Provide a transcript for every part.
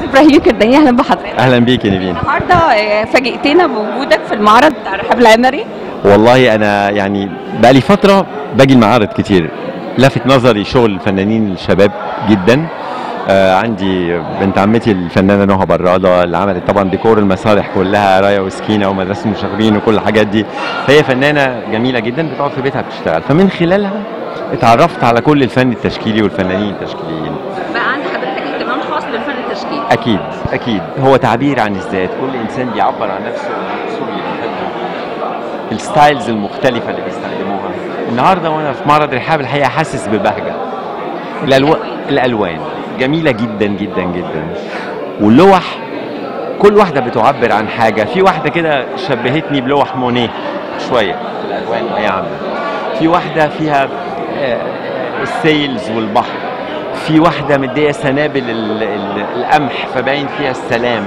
ابراهيم كرداني اهلا بحضرتك اهلا بيك يا نيفين النهارده آه، فاجئتنا بوجودك في المعرض بتاع الرحاب العمري والله انا يعني بقالي فتره باجي المعارض كتير لفت نظري شغل الفنانين الشباب جدا آه عندي بنت عمتي الفنانه نهى براده اللي عملت طبعا ديكور المسارح كلها رايا وسكينه ومدرسه المشاغبين وكل الحاجات دي فهي فنانه جميله جدا بتقعد في بيتها بتشتغل فمن خلالها اتعرفت على كل الفن التشكيلي والفنانين التشكيليين بقى عند حضرتك اهتمام خاص بالفن التشكيلي اكيد اكيد هو تعبير عن الذات كل انسان بيعبر عن نفسه بالاسلوب اللي بيحبه الستايلز المختلفه اللي بيستخدموها النهارده وانا في معرض رحاب الحقيقه حاسس ببهجه الالوان الالوان جميله جدا جدا جدا واللوح كل واحده بتعبر عن حاجه في واحده كده شبهتني بلوح مونيه شويه في الالوان وهي عامله في واحده فيها آه، السيلز والبحر في واحده مديه سنابل ال- ال- القمح فباين فيها السلام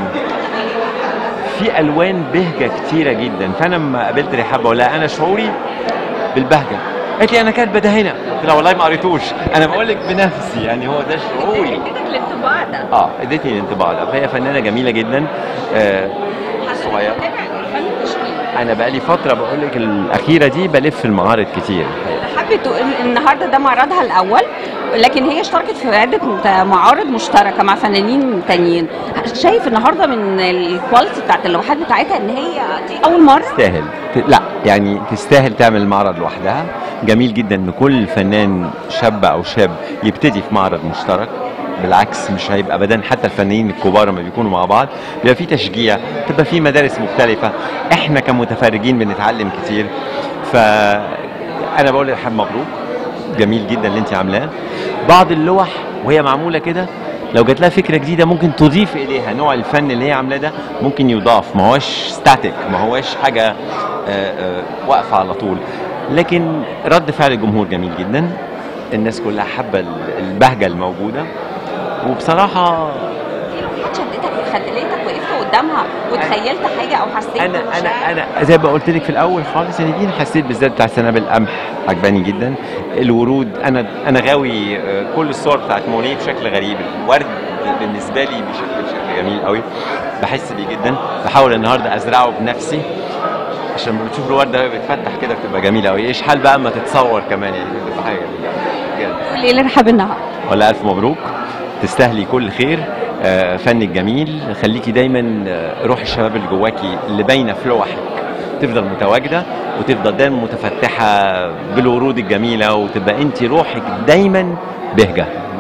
في الوان بهجه كتيره جدا فانا لما قابلت رحاب بقول لها انا شعوري بالبهجه قالت لي انا كاتبه ده هنا قلت لها والله ما قريتوش انا بقول لك بنفسي يعني هو ده شعوري اديتك الانطباع ده اه ادتني الانطباع ده فهي فنانه جميله جدا آه صغيره الفن التشكيلي انا بقالي فتره بقول لك الاخيره دي بلف المعارض كتير حابة تقول النهارده ده معرضها الاول لكن هي اشتركت في عده مت- معارض مشتركه مع فنانين تانيين شايف النهارده من الكواليتي بتاعت اللوحات بتاعتها ان هي دي اول مره تستاهل ت- لا يعني تستاهل تعمل معرض لوحدها جميل جدا ان كل فنان شاب او شاب يبتدي في معرض مشترك بالعكس مش هيبقى ابدا حتى الفنانين الكبار لما بيكونوا مع بعض بيبقى في تشجيع تبقى في مدارس مختلفه احنا كمتفرجين بنتعلم كتير فانا بقول لرحاب مبروك جميل جدا اللي انت عاملاه بعض اللوح وهي معموله كده لو جات لها فكره جديده ممكن تضيف اليها نوع الفن اللي هي عاملاه ده ممكن يضاف ما هوش ستاتيك ما هوش حاجه آه، آه، واقفه على طول لكن رد فعل الجمهور جميل جدا الناس كلها حابه ال- البهجه الموجوده وبصراحه في لوحات شدتك وخلتك وقفت قدامها وتخيلت حاجه او حسيت انا بمشاعر؟ انا انا زي ما قلت لك في الاول خالص يا نادين حسيت بالذات بتاع سنابل القمح عجباني جدا الورود انا انا غاوي آه، كل الصور بتاعت مونيه بشكل غريب الورد بالنسبه لي بشكل بشكل جميل قوي بحس بيه جدا بحاول النهارده ازرعه بنفسي عشان لما بتشوف الورده وهي بتفتح كده بتبقى جميله قوي ايش حال بقى اما تتصور كمان يعني بتبقى حاجه جميله بجد قول ايه لرحاب النهارده ولا الف مبروك تستاهلي كل خير آه، فنك جميل خليكي دايما آه، روح الشباب اللي جواكي اللي باينه في لوحك تفضل متواجده وتفضل دايما متفتحه بالورود الجميله وتبقى انت روحك دايما بهجه